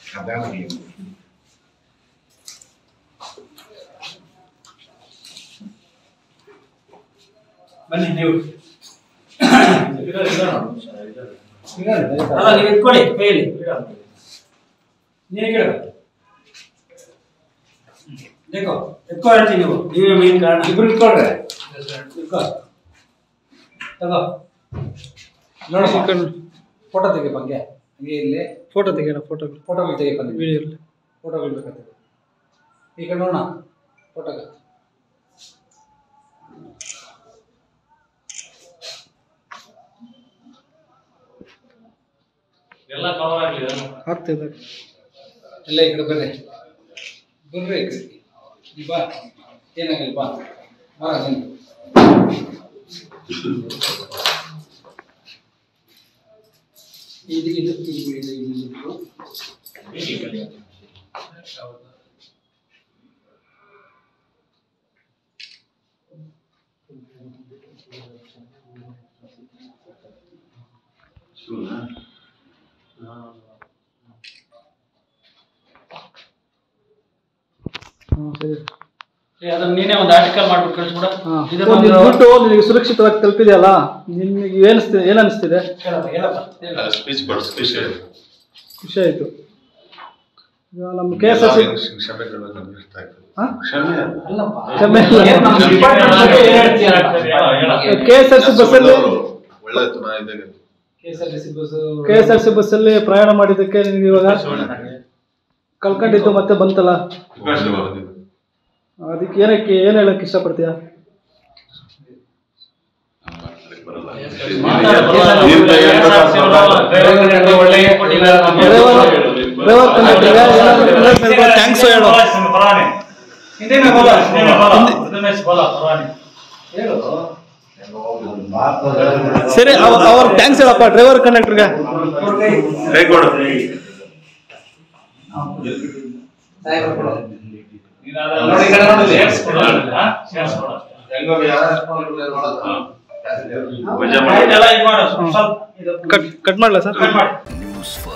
ಬನ್ನಿ ನೀವು ಅಲ್ಲ ನೀವು ಇಟ್ಕೊಳ್ಳಿ ಕೈಯಲ್ಲಿ ನೀನು ಕೇಳ ದೇಖೋ ಎತ್ಕೊ ಹೇಳ್ತೀನಿ ನೀವು ನೀವೇ ಮೇನ್ ಕಾರಣ ಇಬ್ರು ಇಟ್ಕೊಳ್ರೆ ಇಟ್ಕೋ ತಗೋ ನೋಡ ಫೋಟೋ ತೆಗಿ ಬಗ್ಗೆ ಹಂಗೆ ಇಲ್ಲಿ ಫೋಟೋ ತೆಗಿಯೋಣ ಫೋಟೋ ಫೋಟೋಗಳು ತೆಗಿ ಬಂದಿ ವಿಡಿಯೋ ಫೋಟೋಗಳು ಬೇಕಂತ ಈಗ ನೋಡೋಣ ಫೋಟೋಗೆ ಎಲ್ಲ ಕವರ್ ಆಗಲಿದೆ ಆಗ್ತಿದೆ ಎಲ್ಲ ಈ ಕಡೆ ಬರ್ರಿ ಬರ್ರಿ ಈ ಕಡೆ. ಈ ಬಾ ಏನಾಗಲ್ಲ ಬಾ ಬಾ ನೀನು. ಇದು ಇದು ಇದು ಇದು ಇದು ಇದು ಹಾಂ ಸರಿ ಏ, ಅದನ್ನ ನೀನೇ ಒಂದು ಆರ್ಟಿಕಲ್ ಮಾಡ್ಬಿಟ್ಟು ಕಳಿಸ್ಬಿಡ ಹಾಂ ಇದನ್ನೊಂದು ಬಿಟ್ಟು ನಿನಗೆ ಸುರಕ್ಷಿತವಾಗಿ ತಲುಪಿದೆಯಲ್ಲ ನಿನಗೆ ಏನು ಅನಿಸ್ತಿದೆ ಏನು ಅನಿಸ್ತಿದೆ ಹೇಳಪ್ಪ ಹೇಳಪ್ಪ ಹೇಳು. ಸ್ಪೀಚ್ ಕೊಡು ಸ್ಪೀಚ್ ಹೇಳಿ ಖುಷಿ ಆಯಿತು ಈಗ ನಮ್ಮ ಕೆ ಎಸ್ ಆರ್ ಸಿ ಕ್ಷಮೆ ಕೇಳಬೇಕು ಅನಿಸ್ತಾ ಇತ್ತು ಹಾಂ ಕ್ಷಮೆ ಅಲ್ಲಪ್ಪ ಕ್ಷಮೆ ಏನ್ ನಮ್ಮ ಡಿಪಾರ್ಟ್ಮೆಂಟ್ ಬಗ್ಗೆ ಏನ್ ಹೇಳ್ತೀಯಲ್ಲ? ಕೆ ಎಸ್ ಆರ್ ಸಿ ಬಸ್ಸಲ್ಲಿ ಒಳ್ಳೆ ನಾ ಇದ್ದಾಗ KSRTC bus K S R C ಬಸ್ಸಲ್ಲಿ ಪ್ರಯಾಣ ಮಾಡಿದ್ದಕ್ಕೆ ನಿನಗೆ ಇವಾಗ ಕಳ್ಕೊಂಡಿದ್ದು ಮತ್ತೆ ಬಂತಲ್ಲ ಅದಕ್ಕೆ ಏನಕ್ಕೆ ಏನು ಹೇಳಕ್ಕೆ ಇಷ್ಟಪಡ್ತೀಯಾ ಡ್ರೈವರ್ ಕಂಡಕ್ಟರ್ಗೆ ಥ್ಯಾಂಕ್ಸ್ ಹೇಳು ಹಿಂದೆನೆ ಬೋಲ, ಹಿಂದೆನೆ ಬೋಲ, ಉರ್ದು ಬೋಲ, ಪರವಾನಿ. ಹೇಳು ಸರಿ ಅವ- ಅವ್ರ ಥ್ಯಾಂಕ್ಸ್ ಹೇಳಪ್ಪ ಡ್ರೈವರ್ ಕಂಡಕ್ಟರ್ಗೆ ಕೈ ಕೊಡು ನೋಡಿ, ಈ ಕಡೆ ನೋಡಿ, ಶೇರ್ಸ್ ಕೊಡು, ಹಾ? ಶೇರ್ಸ್ ಕೊಡು. ಮಜಾ ಆಯ್ತು, ಎಲ್ಲ ಇದ್ ಮಾಡು, ಸ್ವಲ್ಪ ಇದು ಕಟ್ ಕಟ್ ಮಾಡಲ ಸರ್ ಕಟ್ ಮಾಡಿ. ನ್ಯೂಸ್